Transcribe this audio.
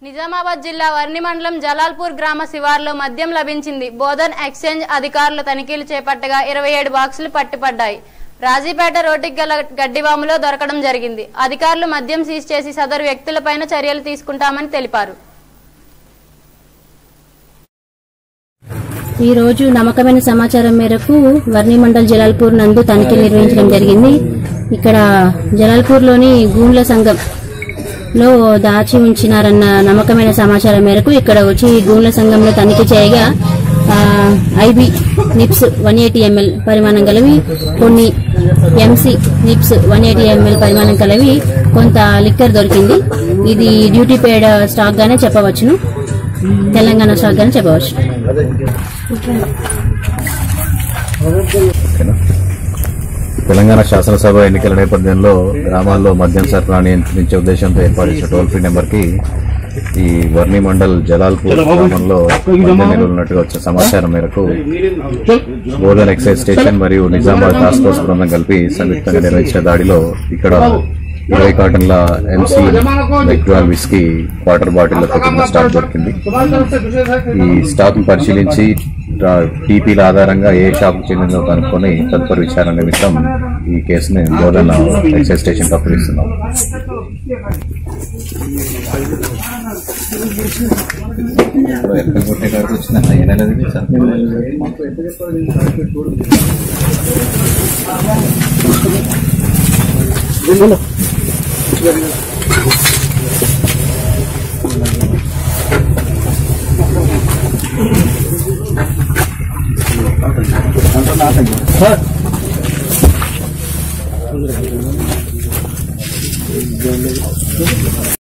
నిజామాబాద్ జిల్లా వర్ణి మండలం జలాల్పూర్ గ్రామ శివార్లో మద్యం లభించింది బోధన్ ఎక్స్చేంజ్ అధికారులు తనిఖీలు చేపట్టగా ఇరవై ఏడు బాక్సులు పట్టుపడ్డాయి రాజీపేట రోడ్డుకి గల గడ్డివాములో దొరకడం జరిగింది అధికారులు మద్యం సీజ్ చేసి సదరు వ్యక్తులపైన చర్యలు తీసుకుంటామని తెలిపారు ఈ రోజు నమ్మకమైన సమాచారం మేరకు వర్ణి మండల్ జలాల్పూర్ నందు తనిఖీలు నిర్వహించడం జరిగింది ఇక్కడ జలాల్పూర్లోని గూండ్ల సంఘం లో దాచి ఉంచినారన్న నమ్మకమైన సమాచారం మేరకు ఇక్కడ వచ్చి గూండ్ల సంఘంలో తనిఖీ చేయగా IB nips one eighty ML పరిమాణం గలవి కొన్ని MC nips one eighty ML పరిమాణం కలవి కొంత లిక్కర్ దొరికింది ఇది డ్యూటీ పేడ్ స్టాక్ గానే చెప్పవచ్చును తెలంగాణ స్టాక్ గానే చెప్పవచ్చు ఓకేనా? తెలంగాణ శాసనసభ ఎన్నికల నేపథ్యంలో గ్రామాల్లో మద్యం సరఫరా నియంత్రించే ఉద్దేశంతో ఏర్పాటు చేసిన టోల్ ఫ్రీ నెంబర్ కి ఈ వర్ణి మండల్ జలాల్పూర్ గ్రామంలో మద్యం నిల్వలు ఉన్నట్టుగా వచ్చిన సమాచారం మేరకు బోధన్ ఎక్సైజ్ స్టేషన్ మరియు నిజామాబాద్ టాస్క్ ఫోర్స్ బృందం కలిపి సంయుక్తంగా నిర్వహించిన దాడిలో ఇక్కడ ఇరవై కార్టన్ల ఎంసీ మెక్డాల్ విస్కీ వాటర్ బాటిళ్లతో కూడిన స్టాక్ దొరికింది ఈ స్టాక్ పరిశీలించి టీపీల ఆధారంగా ఏ షాప్ చెందిందో కనుక్కొని తదుపరి విచారణ నిమిత్తం ఈ కేసుని బోధన ఎక్సైజ్ స్టేషన్ అప్పగిస్తున్నాం ఎక్కడ కొట్టే కాడికి వచ్చిందన్న ఏ నెలది సార్ సార్